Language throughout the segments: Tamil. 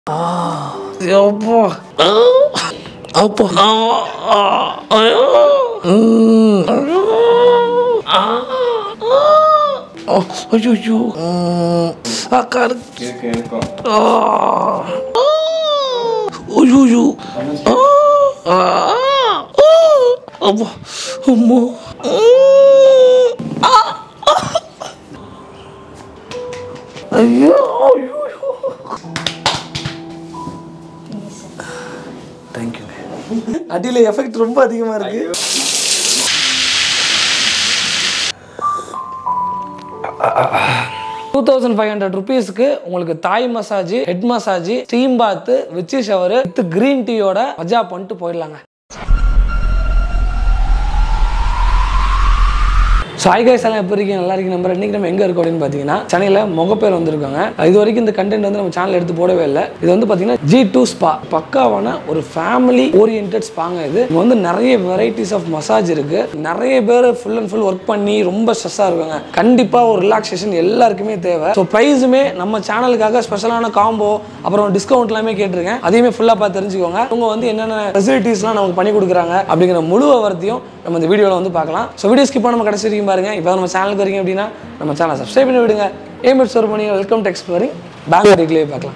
அப்பா அப்பா ஐயோ ம். ஆ. ஆ. ஐயோ ம். அக்கா இருக்கு இருக்கு இருக்கும் ஆ. ஐயோ ஆ. ஆ. ஆ. அப்பா அம்மா ம். ஆ. ஐயோ ஐயோ தேங்க்யூ அடியில் எஃபெக்ட் ரொம்ப அதிகமாக இருக்கு டூ தௌசண்ட் ஃபைவ் ஹண்ட்ரட் ருபீஸ்க்கு உங்களுக்கு Thai massage head massage steam bath Vichy shower with green டீயோட மஜா பண்ணிட்டு போயிடலாங்க ஸோ ஹாய் கைஸ் எல்லாம் எப்போ இருக்கீங்க நல்லா இருக்கீங்க நம்பர் இன்னைக்கு நம்ம எங்கே இருக்கோம் அப்படின்னு பார்த்தீங்கன்னா சென்னையில் முகப்பேர் வந்திருக்காங்க இது வரைக்கும் இந்த கண்டென்ட் வந்து நம்ம சேனல் எடுத்து போடவே இல்லை இது வந்து பார்த்தீங்கன்னா ஜி டூ ஸ்பா பக்காவான ஒரு ஃபேமிலி ஓரியன்ட் ஸ்பாங்க இது இங்க வந்து நிறைய வெரைட்டிஸ் ஆஃப் மசாஜ் இருக்கு நிறைய பேர் ஃபுல் அண்ட் ஃபுல் ஒர்க் பண்ணி ரொம்ப ஸ்ட்ரெஸ்ஸாக இருக்காங்க கண்டிப்பாக ஒரு ரிலாக்ஸேஷன் எல்லாருக்குமே தேவை ஸோ ப்ரைஸுமே நம்ம சேனலுக்காக ஸ்பெஷலான காம்போ அப்புறம் டிஸ்கவுண்ட் எல்லாமே கேட்டிருக்கேன் அதையுமே ஃபுல்லாக பார்த்து தெரிஞ்சுக்கோங்க அவங்க வந்து என்னென்ன ஃபெசிலிட்டிஸ்லாம் நமக்கு பண்ணி கொடுக்குறாங்க அப்படிங்கிற முழு விவரத்தையும் நம்ம இந்த வீடியோவில் வந்து பார்க்கலாம் ஸோ வீடியோ ஸ்கிப் பண்ணாம கடைசி வரைக்கும் பாருங்க இப்போ நம்ம சேனலுக்கு வரீங்க அப்படின்னா நம்ம சேனலை சப்ஸ்கிரைப் பண்ணி விடுங்க ஏமெட் ஸ்டோர் பண்ணி வெல்கம் டு எக்ஸ்ப்ளோரிங் பேங்க் வீக்லேயே பார்க்கலாம்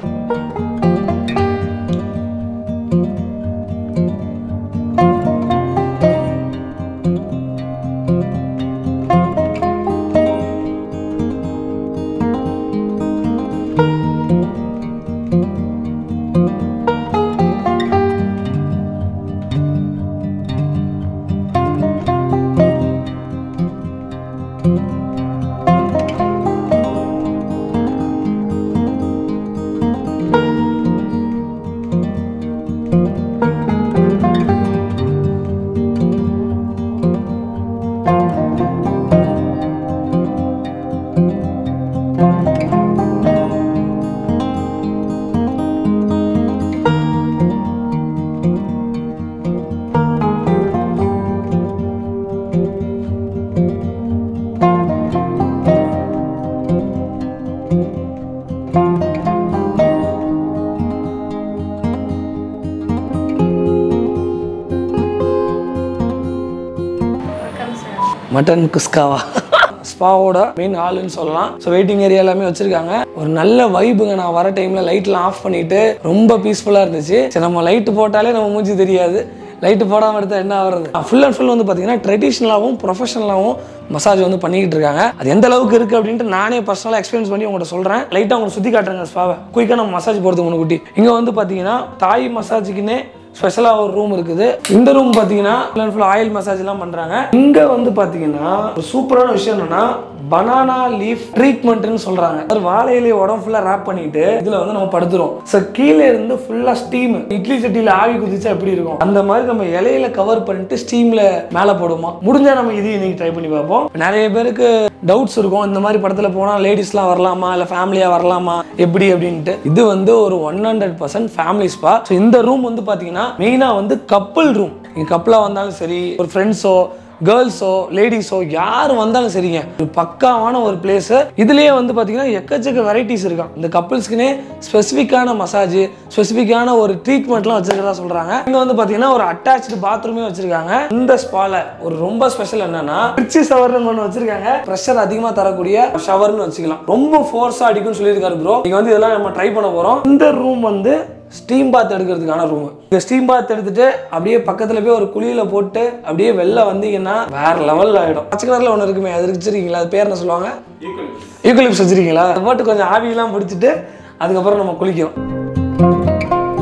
மட்டன் குஸ்காவா ஸ்பாவோட மெயின் ஹாலுன்னு சொல்லலாம் ஸோ வெயிட்டிங் ஏரியா எல்லாமே வச்சிருக்காங்க ஒரு நல்ல வைபுங்க நான் வர டைம்ல லைட்லாம் ஆஃப் பண்ணிட்டு ரொம்ப பீஸ்ஃபுல்லாக இருந்துச்சு சரி நம்ம லைட்டு போட்டாலே நம்ம மூஞ்சி தெரியாது லைட்டு போடாமல் எடுத்தால் என்ன ஆகுறது ஃபுல் அண்ட் ஃபுல் வந்து பார்த்தீங்கன்னா ட்ரெடிஷ்னலாகவும் ப்ரொஃபஷனலாகவும் மசாஜ் வந்து பண்ணிக்கிட்டு இருக்காங்க அது எந்த அளவுக்கு இருக்குது அப்படின்ட்டு நானே பர்சனலாக எக்ஸ்பீரியன்ஸ் பண்ணி உங்கள்கிட்ட சொல்கிறேன் லைட்டாக உங்களுக்கு சுற்றி காட்டுறேங்க ஸ்பாவை குயிக்காக நம்ம மசாஜ் போகிறதுக்கு முன்னுக்குட்டி இங்கே வந்து பார்த்தீங்கன்னா தாய் மசாஜுக்குன்னே ஸ்பெஷலாக ஒரு ரூம் இருக்குது இந்த ரூம் பார்த்தீங்கன்னா ஃபுல் ஃபுல் ஆயில் மசாஜ்லாம் பண்ணுறாங்க இங்கே வந்து பார்த்தீங்கன்னா ஒரு சூப்பரான விஷயம் என்னன்னா பனானா லீஃப் ட்ரீட்மெண்ட்னு சொல்றாங்க ஒரு வாழை இலையை உடம்பு ஃபுல்லாக ரேப் பண்ணிட்டு இதுல வந்து நம்ம படுத்துறோம் ஸோ கீழே இருந்து ஃபுல்லாக ஸ்டீம் இட்லி சட்டியில் ஆவி குதிச்சா எப்படி இருக்கும் அந்த மாதிரி நம்ம இலையில கவர் பண்ணிட்டு ஸ்டீம்ல மேலே போடுமா முடிஞ்சா நம்ம இதையும் இன்னைக்கு ட்ரை பண்ணி பார்ப்போம் நிறைய பேருக்கு டவுட்ஸ் இருக்கும் இந்த மாதிரி படத்துல போனால் லேடிஸ்லாம் வரலாமா இல்லை ஃபேமிலியாக வரலாமா எப்படி அப்படின்ட்டு இது வந்து ஒரு one hundred percent family spa so இந்த ரூம் வந்து பார்த்தீங்கன்னா மெயினாக வந்து கப்புள் ரூம் நீங்கள் கப்பலாக வந்தாலும் சரி ஒரு ஃப்ரெண்ட்ஸோ கேர்ள்ஸோ லேடிஸோ யார் வந்தாலும் சரிங்க ஒரு பக்காவான ஒரு பிளேஸ் இதுலயே வந்து பார்த்தீங்கன்னா எக்கச்சக்க வெரைட்டிஸ் இருக்கான் இந்த கப்புள்ஸ்க்குனே ஸ்பெசிஃபிக்கான மசாஜ் ஸ்பெசிஃபிக்கான ஒரு ட்ரீட்மெண்ட்லாம் வச்சிருக்கிறதா சொல்றாங்க இங்க வந்து பார்த்தீங்கன்னா ஒரு அட்டாச்சு பாத்ரூமே வச்சிருக்காங்க இந்த ஸ்பால ஒரு ரொம்ப ஸ்பெஷல் என்னன்னா ரிச்சி ஷவர்னு ஒன்று வச்சிருக்காங்க ப்ரெஷர் அதிகமாக தரக்கூடிய ஷவர்னு வச்சுக்கலாம் ரொம்ப ஃபோர்ஸாக அடிக்கும்னு சொல்லியிருக்காரு ப்ரோ நீங்க வந்து இதெல்லாம் நம்ம ட்ரை பண்ண போறோம் இந்த ரூம் வந்து ஸ்டீம் பாத் எடுக்கிறதுக்கான ரூம் இந்த ஸ்டீம் பாத் எடுத்துட்டு அப்படியே பக்கத்துல போய் ஒரு குழியில போட்டு அப்படியே வெளில வந்தீங்கன்னா வேற லெவல்ல ஆயிடும் பச்சை கலர்ல ஒன்று இருக்குமே அது வச்சிருக்கீங்களா அது பேர் என்ன சொல்லுவாங்க யூக்கலிப்ஸ் வச்சிருக்கீங்களா அதை போட்டு கொஞ்சம் ஆவியெல்லாம் பிடிச்சிட்டு அதுக்கப்புறம் நம்ம குளிக்கிறோம்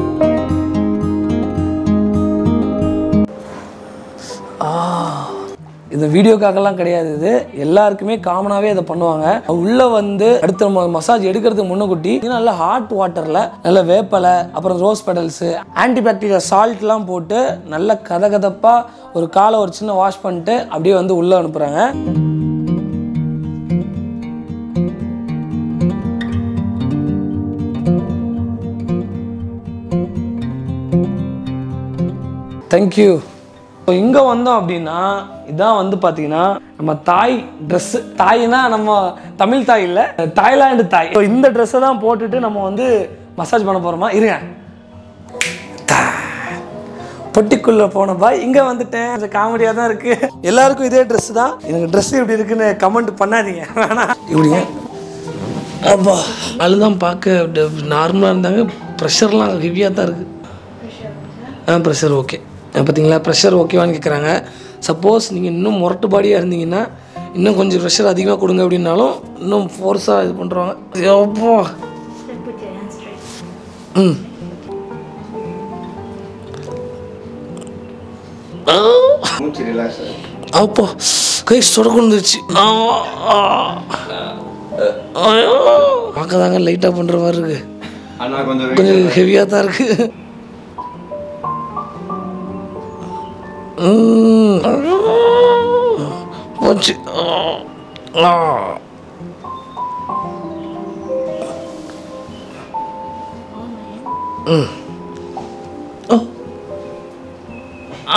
இந்த வீடியோக்காகலாம் கிடையாது இது எல்லாருக்குமே காமனாகவே அதை பண்ணுவாங்க உள்ளே வந்து அடுத்து நம்ம மசாஜ் எடுக்கிறதுக்கு முன்னக்கூட்டி நல்ல ஹாட் வாட்டரில் நல்ல வேப்பலை அப்புறம் ரோஸ் பெடல்ஸு ஆன்டிபாக்டீரியல் சால்ட்லாம் போட்டு நல்ல கதகதப்பாக ஒரு காலை ஒரு சின்ன வாஷ் பண்ணிட்டு அப்படியே வந்து உள்ளே அனுப்புகிறாங்க தேங்க்யூ இப்போ இங்கே வந்தோம் அப்படின்னா இதான் வந்து பார்த்தீங்கன்னா நம்ம தாய் ட்ரெஸ்ஸு தாய்னா நம்ம தமிழ் தாய் இல்லை தாய்லாந்து தாய் So, இந்த ட்ரெஸ்ஸை தான் போட்டுட்டு நம்ம வந்து மசாஜ் பண்ண போகிறோமா இருங்க பொட்டிக்குள்ளே போன பாய் இங்கே வந்துட்டேன் கொஞ்சம் காமெடியாக தான் இருக்குது எல்லாருக்கும் இதே ட்ரெஸ் தான் எனக்கு ட்ரெஸ் எப்படி இருக்குன்னு கமெண்ட் பண்ணாதீங்க வேணாம் இப்படிங்க அப்பா அதுதான் பார்க்க நார்மலாக இருந்தாங்க ப்ரெஷர்லாம் ஹெவியாக தான் இருக்குது ஆ ப்ரெஷர் ஓகே பார்த்தீங்களா ப்ரெஷர் ஓகேவான்னு கேட்குறாங்க சப்போஸ் நீங்கள் இன்னும் முரட்டு பாடியாக இருந்தீங்கன்னா இன்னும் கொஞ்சம் ப்ரெஷர் அதிகமாக கொடுங்க அப்படின்னாலும் இன்னும் ஃபோர்ஸாக இது பண்ணுறாங்க அப்பா Then put your hands straight. ம் ஆ மூச்சு ரிலாக்ஸ் அப்பா கை சொடக்குந்துச்சு பார்க்க தாங்க லைட்டாக பண்ணுற மாதிரி இருக்கு அண்ணா கொஞ்சம் கொஞ்சம் ஹெவியாக தான் இருக்கு ம். போச்சு ஆ. ம். ஓ. ஆ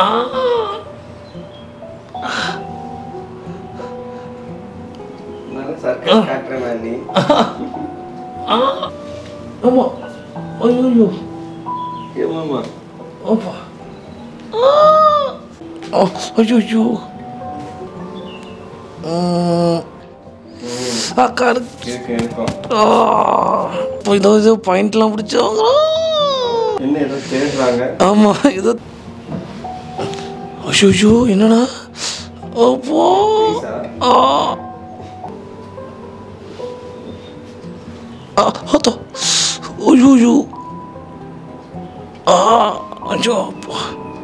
நான் சர்க்கஸ் காட்டுறேன் நீ ஆமாம் ஐயோ ஏமாமா அப்பா ஓ ஐயோ அக்கா இருக்கு இருக்கு எனக்கும் இப்போ இதோ இதோ பாயிண்ட்லாம் பிடிச்சவங்க என்ன ஏதோ தேடுறாங்க ஆமாம் இதோ ஐயோ என்னடா அப்போ பீஸா? ஆ ஆ ஹத்தோ ஐயோ ஆ ஐயோ அப்பா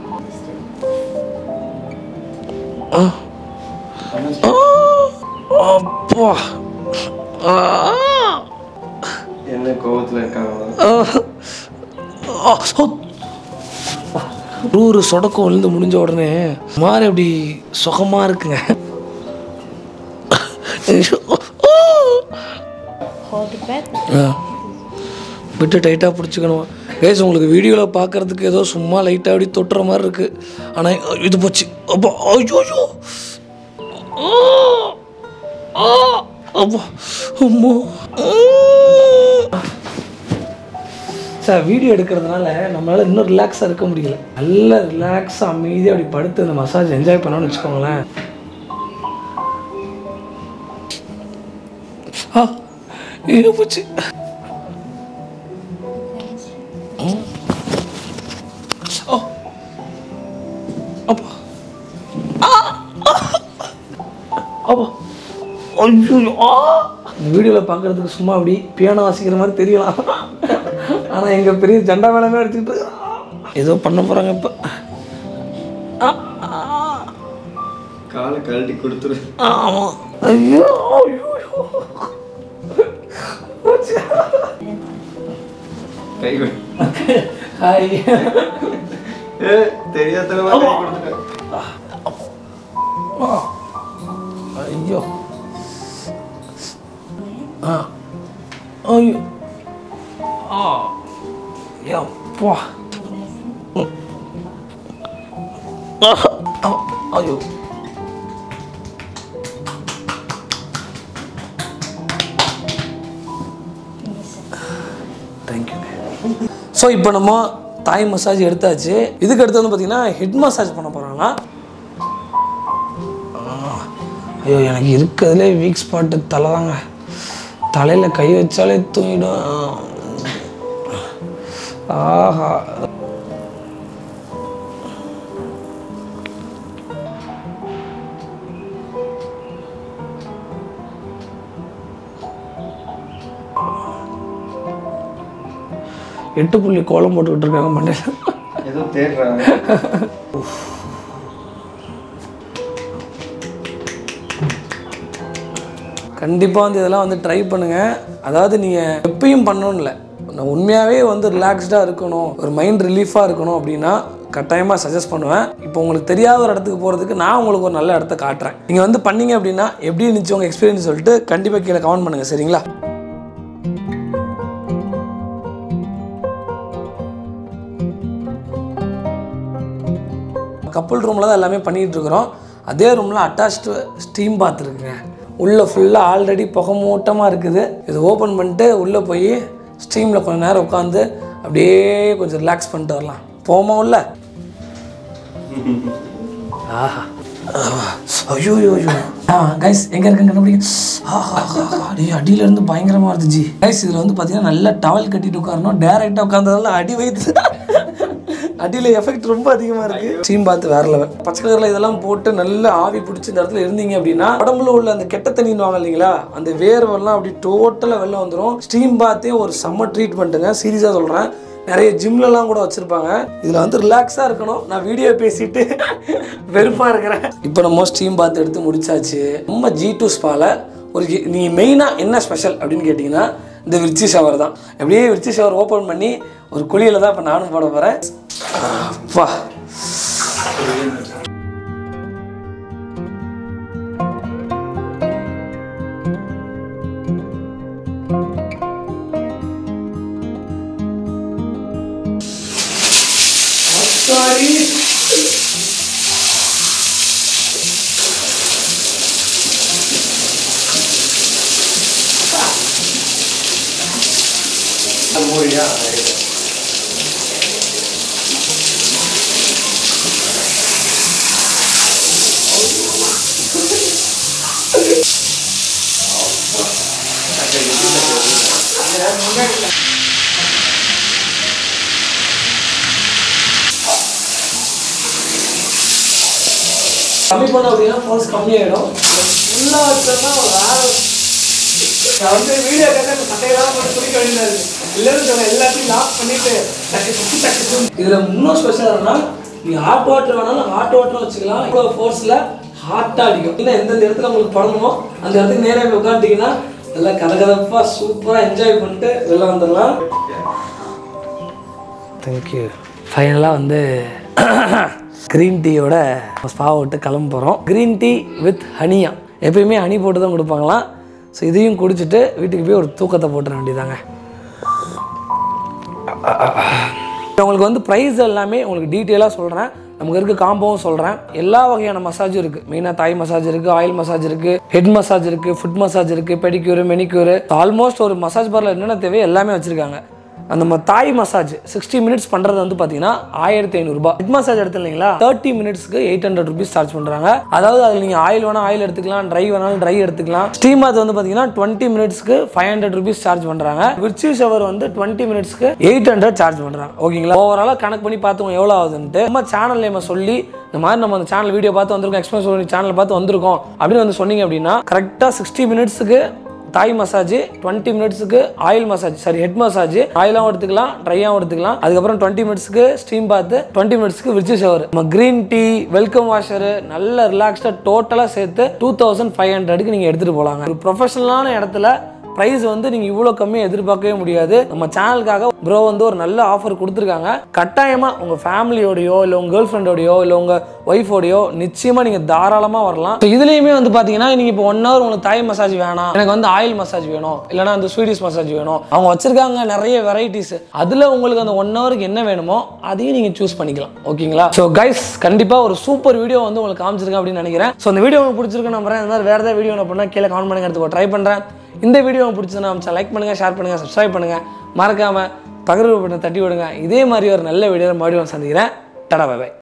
ஆ ஆ அப்பா ஆ என்ன கோவத்துல இருக்காங்க ஆ, ஹோ. நூறு சொடக்கம் விழுந்து முடிஞ்ச உடனே மாறு அப்படி சுகமாக இருக்குங்க Hold the breath. ஆ. விட்டு டைட்டாக பிடிச்சிக்கணும் கேஸ் உங்களுக்கு வீடியோவில் பார்க்குறதுக்கு ஏதோ சும்மா லைட்டாக அப்படி தொட்டுற மாதிரி இருக்குது ஆனால் இது போச்சு அப்பா ஐயோ ஐயோ ஆ. ஆ. அப்பா அம்மா சார் வீடியோ எடுக்கிறதுனால நம்மளால் இன்னும் ரிலாக்ஸாக இருக்க முடியல நல்ல ரிலாக்ஸாக அமைதியாக அப்படி படுத்து இந்த மசாஜ் என்ஜாய் பண்ணோன்னு வச்சுக்கோங்களேன் ஆ இது போச்சு ம். ஓ அப்பா ஆ! அப்பா ஐயோ ஆ இந்த வீடியோவில் பார்க்குறதுக்கு சும்மா அப்படி பியானோ வாசிக்கிற மாதிரி தெரியலாம் ஆனால் எங்கள் பெரிய ஜண்டா மேலமே அடிச்சுட்டு இருக்கான். ஏதோ பண்ண போகிறாங்க இப்போ காலை கழட்டி கொடுத்துரு ஆமாம் ஐயோ ஐயோ ஐயோ. போச்சு. கை கொடு. ஹாய் ஏ தெரியாதனமா கை கொடுத்துட்டேன் ஐயோ ஆ ஐயோ ஆ யப்பா ம். ஆ, ஆ, ஐயோ தேங்க்யூ ஸோ இப்போ நம்ம தாய் மசாஜ் எடுத்தாச்சு இதுக்கு அடுத்து வந்து பார்த்தீங்கன்னா ஹெட் மசாஜ் பண்ண போகிறாங்களா ஐயோ எனக்கு இருக்கிறதுலே வீக் ஸ்பாட்டு தலை தாங்க தலையில் கை வச்சாலே தூங்கிடும் ஆஹா எட்டு புள்ளி கோலம் போட்டுக்கிட்டு இருக்காங்க மண்டையில் ஏதோ தேடுறாங்க கண்டிப்பாக வந்து இதெல்லாம் வந்து ட்ரை பண்ணுங்கள் அதாவது நீங்கள் எப்பயும் பண்ணணும் இல்லை நான் உண்மையாகவே வந்து ரிலாக்ஸ்டாக இருக்கணும் ஒரு மைண்ட் ரிலீஃபாக இருக்கணும் அப்படின்னா கட்டாயமாக சஜஸ்ட் பண்ணுவேன் இப்போ உங்களுக்கு தெரியாத ஒரு இடத்துக்கு போகிறதுக்கு நான் உங்களுக்கு ஒரு நல்ல இடத்த காட்டுறேன் நீங்கள் வந்து பண்ணீங்க அப்படின்னா எப்படி இருந்துச்சு உங்கள் எக்ஸ்பீரியன்ஸ் சொல்லிட்டு கண்டிப்பாக கீழே கமெண்ட் பண்ணுங்கள் சரிங்களா கப்புள் ரூமில் தான் எல்லாமே பண்ணிகிட்டு இருக்கிறோம் அதே ரூமில் அட்டாச்டு ஸ்டீம் பாத் இருக்குங்க உள்ளே ஃபுல்லாக ஆல்ரெடி புகை மூட்டமாக இருக்குது இது ஓப்பன் பண்ணிட்டு உள்ளே போய் ஸ்டீமில் கொஞ்ச நேரம் உட்காந்து அப்படியே கொஞ்சம் ரிலாக்ஸ் பண்ணிட்டு வரலாம் போமா உள்ள ஆஹா ஐயோ ஐயோ ஐயோ ஆ கைஸ் எங்கே இருக்குன்னு கண்டுபிடிங்க ஆஹா அடியே அடியிலேருந்து பயங்கரமாக இருந்துச்சு கைஸ் இதில் வந்து பார்த்தீங்கன்னா நல்லா டவல் கட்டிட்டு உட்காரணும் டேரெக்டாக உட்காந்ததால அடி வைத்து அடியில் எஃபெக்ட் ரொம்ப அதிகமாக இருக்குது ஸ்டீம் பார்த்து வேற லெவல் பச்சை கலரில் இதெல்லாம் போட்டு நல்லா ஆவி பிடிச்சி இந்த இடத்துல இருந்தீங்க அப்படின்னா உடம்புல உள்ள அந்த கெட்ட தண்ணின்னு வாங்க இல்லைங்களா அந்த வேர்வெல்லாம் அப்படி டோட்டலாக வெளில வந்துடும் ஸ்டீம் பார்த்தே ஒரு செம்ம ட்ரீட்மெண்ட்டுங்க சீரியஸாக சொல்கிறேன் நிறைய ஜிம்லலாம் கூட வச்சுருப்பாங்க இதில் வந்து ரிலாக்ஸாக இருக்கணும் நான் வீடியோ பேசிட்டு வெறுப்பாக இருக்கிறேன் இப்போ நம்ம ஸ்டீம் பார்த்து எடுத்து முடிச்சாச்சு நம்ம ஜி டூ ஸ்பால ஒரு கி- நீ மெயினாக என்ன ஸ்பெஷல் அப்படின்னு கேட்டிங்கன்னா இந்த விர்ச்சி ஷவர் தான் அப்படியே விர்ச்சி ஷவர் ஓப்பன் பண்ணி ஒரு குழியில் தான் இப்போ நானும் போட போகிறேன் அப்பா சாரி மூடியா கம்மி பண்ண அப்படின்னா ஃபோர்ஸ் கம்மியாயிடும் ஃபுல்லாக வச்சோம்னா வேற நான் வந்து வீடியோ கேட்ட சட்டையெல்லாம் போட்டு குடிக்க வேண்டியதா இருக்கு இல்லைன்னு சொல்ல எல்லாத்தையும் லாக் பண்ணிட்டு டக்கு டக்கு டக்கு டக்கு. இதுல இன்னும் ஸ்பெஷல் என்னன்னா நீ ஹாட் வாட்டர் வேணாலும் ஹாட் வாட்டர் வச்சுக்கலாம் இவ்வளோ ஃபோர்ஸில் ஹாட்டாக அடிக்கும் இல்லை எந்தெந்த இடத்துல உங்களுக்கு படணுமோ அந்த இடத்துக்கு நேராக போய் உட்காந்துட்டீங்கன்னா நல்லா கதகதப்பாக சூப்பராக என்ஜாய் பண்ணிட்டு வெளில வந்துடலாம் தேங்க்யூ ஃபைனலாக வந்து க்ரீன் டீயோட ஸ்பாவை விட்டு கிளம்ப போகிறோம் க்ரீன் டீ வித் ஹனியா எப்பயுமே ஹனி போட்டு தான் கொடுப்பாங்களாம் ஸோ இதையும் குடிச்சிட்டு வீட்டுக்கு போய் ஒரு தூக்கத்தை போட்டுற வேண்டியதாங்க உங்களுக்கு வந்து ப்ரைஸ் எல்லாமே உங்களுக்கு டீட்டெயிலாக சொல்கிறேன் நமக்கு இருக்க காம்போவும் சொல்கிறேன் எல்லா வகையான மசாஜும் இருக்குது மெயினாக தாய் மசாஜ் இருக்குது ஆயில் மசாஜ் இருக்குது ஹெட் மசாஜ் இருக்குது ஃபுட் மசாஜ் இருக்குது பெடிக்யூர் மெனிக்யூர் ஆல்மோஸ்ட் ஒரு மசாஜ் பார்லர் என்னென்ன தேவையோ எல்லாமே வச்சுருக்காங்க அந்த நம்ம தாய் மசாஜ் சிக்ஸ்டி மினிட்ஸ் பண்ணுறது வந்து பார்த்தீங்கன்னா ஆயிரத்தி ஐநூறுரூபா ஹெட் மசாஜ் எடுத்து இல்லைங்களா தேர்ட்டி மினிட்ஸ்க்கு எயிட் ஹண்ட்ரட் ருபீஸ் சார்ஜ் பண்ணுறாங்க அதாவது அதில் நீங்கள் ஆயில் வேணால் ஆயில் எடுத்துக்கலாம் ட்ரை வேணாலும் ட்ரை எடுத்துக்கலாம் ஸ்டீம் பாத் வந்து பார்த்தீங்கன்னா டுவெண்ட்டி மினிட்ஸ்க்கு ஃபைவ் ஹண்ட்ரட் ருபீஸ் சார்ஜ் பண்ணுறாங்க விர்ச்சி ஷவர் வந்து டுவெண்ட்டி மினிட்ஸ்க்கு எயிட் ஹண்ட்ரட் சார்ஜ் பண்ணுறாங்க ஓகேங்களா ஓவராலாக கணக்கு பண்ணி பார்த்துக்கோங்க எவ்வளோ ஆகுதுன்ட்டு நம்ம சேனல் நேம சொல்லி இந்த மாதிரி நம்ம அந்த சேனல் வீடியோ பார்த்து வந்திருக்கோம் எக்ஸ்பிரஸ் சொல்லி சேனல் பார்த்து வந்திருக்கோம் அப்படின்னு வந்து சொன்னீங்க அப்படின்னா கரெக்டாக சிக்ஸ்டி மினிட்ஸுக்கு தாய் மசாஜ் டுவெண்ட்டி மினிட்ஸுக்கு oil massage sorry head massage ஆயிலாகவும் எடுத்துக்கலாம் ட்ரையாகவும் எடுத்துக்கலாம் அதுக்கப்புறம் டுவெண்ட்டி மினிட்ஸ்க்கு ஸ்டீம் பார்த்து டுவெண்ட்டி மினிட்ஸ்க்கு விர்ச்சி ஷவர் நம்ம க்ரீன் டீ வெல்கம் வாஷரு நல்ல ரிலாக்ஸ்டாக டோட்டலாக சேர்த்து டூ தௌசண்ட் ஃபைவ் ஹண்ட்ரடுக்கு நீங்கள் எடுத்துகிட்டு போகலாங்க ஒரு ப்ரொஃபஷனலான இடத்துல ப்ரைஸ் வந்து நீங்கள் இவ்வளோ கம்மியாக எதிர்பார்க்கவே முடியாது நம்ம சேனலுக்காக ப்ரோ வந்து ஒரு நல்ல ஆஃபர் கொடுத்துருக்காங்க கட்டாயமாக உங்கள் ஃபேமிலியோடையோ இல்லை உங்கள் கேர்ள் ஃப்ரெண்டோடையோ இல்லை உங்கள் ஒய்ஃபோடையோ நிச்சயமாக நீங்கள் தாராளமாக வரலாம் ஸோ இதுலேயுமே வந்து பார்த்தீங்கன்னா நீங்கள் இப்போ ஒன் ஹவர் உங்களுக்கு தாய் மசாஜ் வேணாம் எனக்கு வந்து ஆயில் மசாஜ் வேணும் இல்லைனா அந்த ஸ்வீடிஷ் மசாஜ் வேணும் அவங்க வச்சிருக்காங்க நிறைய வெரைட்டிஸ் அதில் உங்களுக்கு அந்த ஒன் ஹவருக்கு என்ன வேணுமோ அதையும் நீங்கள் சூஸ் பண்ணிக்கலாம் ஓகேங்களா ஸோ கைஸ் கண்டிப்பாக ஒரு சூப்பர் வீடியோ வந்து உங்களுக்கு காமிச்சிருக்கேன் அப்படின்னு நினைக்கிறேன் ஸோ அந்த வீடியோ உங்களுக்கு பிடிச்சிருக்கு நம்புறேன் இந்த மாதிரி வேறு ஏதாவது வீடியோ நான் பண்ணால் கீழே கமெண்ட் பண்ணுங்க எடுத்துக்கோ ட்ரை பண்ணுறேன் இந்த வீடியோ உங்களுக்கு பிடிச்சதுன்னா அமிச்சா லைக் பண்ணுங்கள் ஷேர் பண்ணுங்கள் சப்ஸ்கிரைப் பண்ணுங்கள் மறக்காமல் பகிர்வு பண்ண தட்டி விடுங்க இதே மாதிரி ஒரு நல்ல வீடியோ மறுபடியும் சந்திக்கிறேன் டடா பை